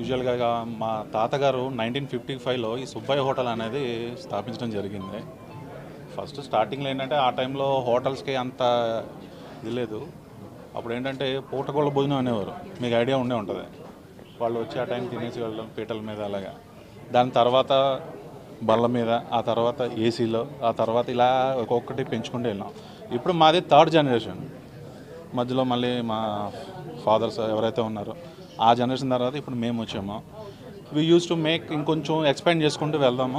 యూజువల్గా మా తాతగారు నైన్టీన్ ఫిఫ్టీ ఫైవ్లో ఈ సుబ్బయ్య హోటల్ అనేది స్థాపించడం జరిగింది ఫస్ట్ స్టార్టింగ్లో ఏంటంటే ఆ టైంలో హోటల్స్కి అంత ఇది లేదు అప్పుడు ఏంటంటే పూటకోళ్ళ భోజనం అనేవారు మీకు ఐడియా ఉండే ఉంటుంది వాళ్ళు వచ్చి ఆ టైం తినేసి వెళ్ళడం పీటల మీద అలాగా దాని తర్వాత బల్ల మీద ఆ తర్వాత ఏసీలో ఆ తర్వాత ఇలా ఒక్కొక్కటి పెంచుకుంటూ వెళ్ళాం ఇప్పుడు మాది థర్డ్ జనరేషన్ మధ్యలో మళ్ళీ మా ఫాదర్స్ ఎవరైతే ఉన్నారో ఆ జనరేషన్ తర్వాత ఇప్పుడు మేము వచ్చాము వి యూస్ టు మేక్ ఇంకొంచెం ఎక్స్పాండ్ చేసుకుంటూ వెళ్దాము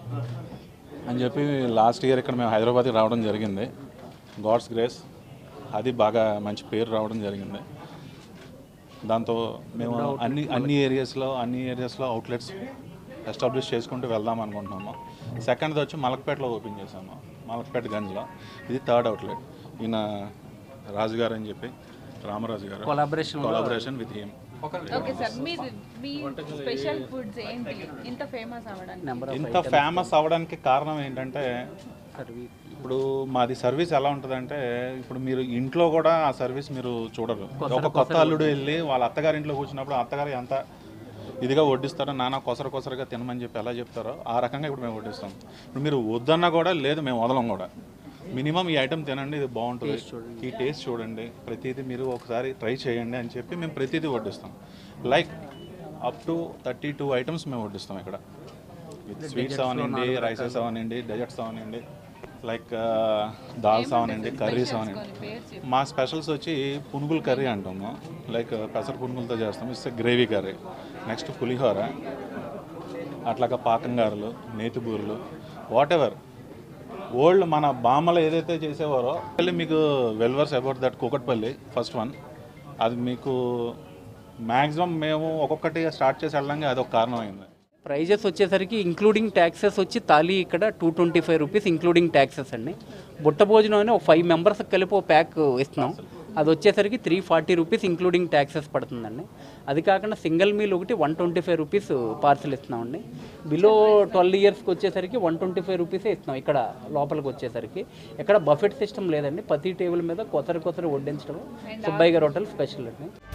అని చెప్పి లాస్ట్ ఇయర్ ఇక్కడ మేము హైదరాబాద్కి రావడం జరిగింది గాడ్స్ గ్రేస్ అది బాగా మంచి పేరు రావడం జరిగింది దాంతో మేము అన్ని అన్ని ఏరియాస్లో అన్ని ఏరియాస్లో అవుట్లెట్స్ ఎస్టాబ్లిష్ చేసుకుంటూ వెళ్దాం అనుకుంటున్నాము సెకండ్ది వచ్చి మలక్పేటలో ఓపెన్ చేసాము మలక్పేట గంజ్లో ఇది థర్డ్ అవుట్లెట్ ఈయన రాజు గారు అని చెప్పి Ramaraju garu collaboration collaboration with him okay sir మీ మీ స్పెషల్ ఫుడ్స్ ఏంటి ఇంత ఫేమస్ అవ్వడానికి నెంబర్ ఆఫ్ ఇంత ఫేమస్ అవ్వడానికి కారణం ఏంటంటే సర్వీస్ ఇప్పుడు మాది సర్వీస్ ఎలా ఉంటుందంటే ఇప్పుడు మీరు ఇంట్లో కూడా ఆ సర్వీస్ మీరు చూడరు ఒక కొత్త అల్లుడు వెళ్ళి వాళ్ళ అత్తగారి ఇంట్లో కూర్చున్నప్పుడు ఆ అత్తగారు ఎంత ఇదిగా వడ్డిస్తారో నాన్న కొసర కొసరగా తినమని చెప్పి ఎలా చెప్తారో ఆ రకంగా ఇప్పుడు మేము వడ్డిస్తాం ఇప్పుడు మీరు వద్దన్నా కూడా లేదు మేము వదలం కూడా మినిమం ఈ ఐటెం తినండి ఇది బాగుంటుంది ఈ టేస్ట్ చూడండి ప్రతిదీ మీరు ఒకసారి ట్రై చేయండి అని చెప్పి మేము ప్రతిదీ వడ్డిస్తాం like up to thirty two items మేము వడ్డిస్తాం ఇక్కడ స్వీట్స్ అవనండి రైసెస్ అవనండి డెజర్ట్స్ అవనండి లైక్ దాల్స్ అవనండి కర్రీస్ అవనండి పేరు చెప్పు. మా స్పెషల్స్ వచ్చి పునుగుల కర్రీ అంటాము లైక్ పెసర పునుగులతో చేస్తాము ఇట్స్ గ్రేవీ కర్రీ నెక్స్ట్ పులిహోర అట్లాగా పాకంగారులు నేతిబూరులు వాట్ ఎవర్ ఓల్డ్ మన బామ్మలు ఏదైతే చేసేవారో వెళ్ళి మీకు వెల్వర్స్ about that Kukatpally first one అది మీకు మ్యాక్సిమం మేము ఒక్కొక్కటి స్టార్ట్ చేసి వెళ్ళడానికి అది ఒక కారణం అయింది ప్రైజెస్ వచ్చేసరికి ఇంక్లూడింగ్ ట్యాక్సెస్ వచ్చి తాళీ ఇక్కడ two twenty five rupees including taxes అండి బుట్ట భోజనం అని ఒక ఫైవ్ మెంబర్స్ కలిపి ఒక ప్యాక్ ఇస్తున్నాం అది వచ్చేసరికి three forty rupees including taxes పడుతుందండి అది కాకుండా సింగిల్ మీల్ ఒకటి one twenty five rupees parcel ఇస్తున్నామండి బిలో ట్వెల్వ్ ఇయర్స్కి వచ్చేసరికి వన్ ట్వంటీ ఫైవ్ రూపీసే ఇస్తున్నాం ఇక్కడ లోపలికి వచ్చేసరికి ఇక్కడ బఫెట్ సిస్టమ్ లేదండి ప్రతి టేబుల్ మీద కొసరి కొసరి వడ్డించడం సుబ్బయ్య గారి హోటల్ స్పెషల్ అండి